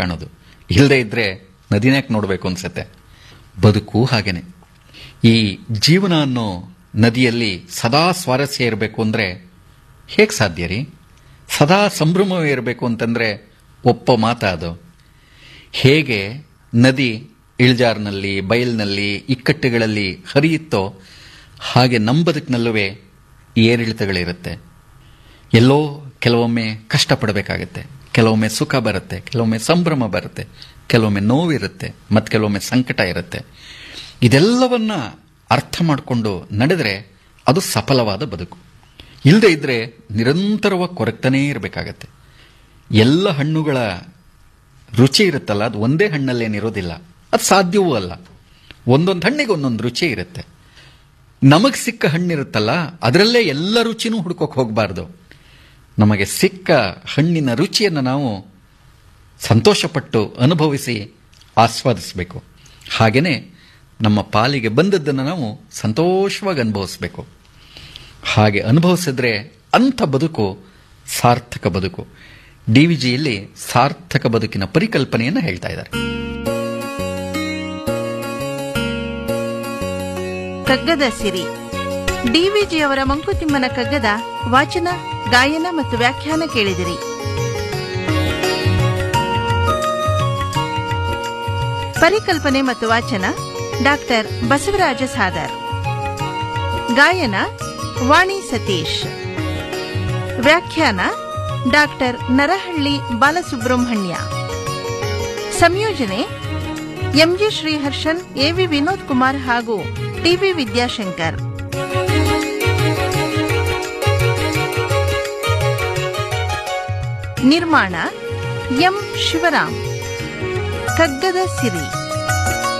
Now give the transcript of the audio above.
ಕಾಣೋದು ಇಲ್ಲದೆ ಇದ್ರೆ ನದಿನ್ಯಾಕೆ ನೋಡಬೇಕು ಅನ್ಸತ್ತೆ ಬದುಕು ಹಾಗೇನೆ ಈ ಜೀವನ ಅನ್ನೋ ನದಿಯಲ್ಲಿ ಸದಾ ಸ್ವಾರಸ್ಯ ಇರಬೇಕು ಅಂದರೆ ಹೇಗೆ ಸಾಧ್ಯ ರೀ ಸದಾ ಸಂಭ್ರಮವೇ ಇರಬೇಕು ಅಂತಂದರೆ ಒಪ್ಪ ಮಾತಾ ಅದು ಹೇಗೆ ನದಿ ಇಳಿಜಾರಿನಲ್ಲಿ ಬಯಲಿನಲ್ಲಿ ಇಕ್ಕಟ್ಟುಗಳಲ್ಲಿ ಹರಿಯುತ್ತೋ ಹಾಗೆ ನಮ್ಮ ಬದುಕಿನಲ್ಲೂ ಏರಿಳಿತಗಳಿರುತ್ತೆ ಎಲ್ಲೋ ಕೆಲವೊಮ್ಮೆ ಕಷ್ಟಪಡಬೇಕಾಗತ್ತೆ ಕೆಲವೊಮ್ಮೆ ಸುಖ ಬರುತ್ತೆ ಕೆಲವೊಮ್ಮೆ ಸಂಭ್ರಮ ಬರುತ್ತೆ ಕೆಲವೊಮ್ಮೆ ನೋವಿರುತ್ತೆ ಮತ್ತು ಕೆಲವೊಮ್ಮೆ ಸಂಕಟ ಇರುತ್ತೆ ಇದೆಲ್ಲವನ್ನ ಅರ್ಥ ಮಾಡಿಕೊಂಡು ನಡೆದರೆ ಅದು ಸಫಲವಾದ ಬದುಕು ಇಲ್ಲದೆ ಇದ್ರೆ ನಿರಂತರವಾಗಿ ಕೊರಗ್ತಾನೇ ಇರಬೇಕಾಗತ್ತೆ ಎಲ್ಲ ಹಣ್ಣುಗಳ ರುಚಿ ಇರುತ್ತಲ್ಲ ಅದು ಒಂದೇ ಹಣ್ಣಲ್ಲೇನಿರೋದಿಲ್ಲ ಅದು ಸಾಧ್ಯವೂ ಅಲ್ಲ ಒಂದೊಂದು ಹಣ್ಣಿಗೆ ಒಂದೊಂದು ರುಚಿ ಇರುತ್ತೆ ನಮಗೆ ಸಿಕ್ಕ ಹಣ್ಣಿರುತ್ತಲ್ಲ ಅದರಲ್ಲೇ ಎಲ್ಲ ರುಚಿನೂ ಹುಡ್ಕೋಕೆ ಹೋಗಬಾರ್ದು ನಮಗೆ ಸಿಕ್ಕ ಹಣ್ಣಿನ ರುಚಿಯನ್ನು ನಾವು ಸಂತೋಷಪಟ್ಟು ಅನುಭವಿಸಿ ಆಸ್ವಾದಿಸಬೇಕು ಹಾಗೆಯೇ ನಮ್ಮ ಪಾಲಿಗೆ ಬಂದದ್ದನ್ನು ನಾವು ಸಂತೋಷವಾಗಿ ಅನುಭವಿಸಬೇಕು ಹಾಗೆ ಅನುಭವಿಸಿದ್ರೆ ಅಂಥ ಬದುಕು ಸಾರ್ಥಕ ಬದುಕು ಡಿ ವಿ ಜಿಯಲ್ಲಿ ಸಾರ್ಥಕ ಬದುಕಿನ ಪರಿಕಲ್ಪನೆಯನ್ನು ಹೇಳ್ತಾ ಇದ್ದಾರೆ ಕಗ್ಗದ ಸಿರಿ ಡಿವಿಜಿಯವರ ಮಂಕುತಿಮ್ಮನ ಕಗ್ಗದ ವಾಚನ ಗಾಯನ ಮತ್ತು ವ್ಯಾಖ್ಯಾನ ಕೇಳಿದಿರಿ ಪರಿಕಲ್ಪನೆ ಮತ್ತು ವಾಚನ ಡಾಕ್ಟರ್ ಬಸವರಾಜ ಸಾದರ್ ಗಾಯನ ವಾಣಿ ಸತೀಶ್ ವ್ಯಾಖ್ಯಾನ ಡಾಕ್ಟರ್ ನರಹಳ್ಳಿ ಬಾಲಸುಬ್ರಹ್ಮಣ್ಯ ಸಂಯೋಜನೆ ಎಂಜಿ ಶ್ರೀಹರ್ಷನ್ ಎವಿ ವಿನೋದ್ ಕುಮಾರ್ ಹಾಗೂ ಟಿವಿ ವಿದ್ಯಾಶಂಕರ್ ನಿರ್ಮಾಣ ಎಂ ಶಿವರಾಮ್ ಕಗ್ಗದ ಸಿರಿ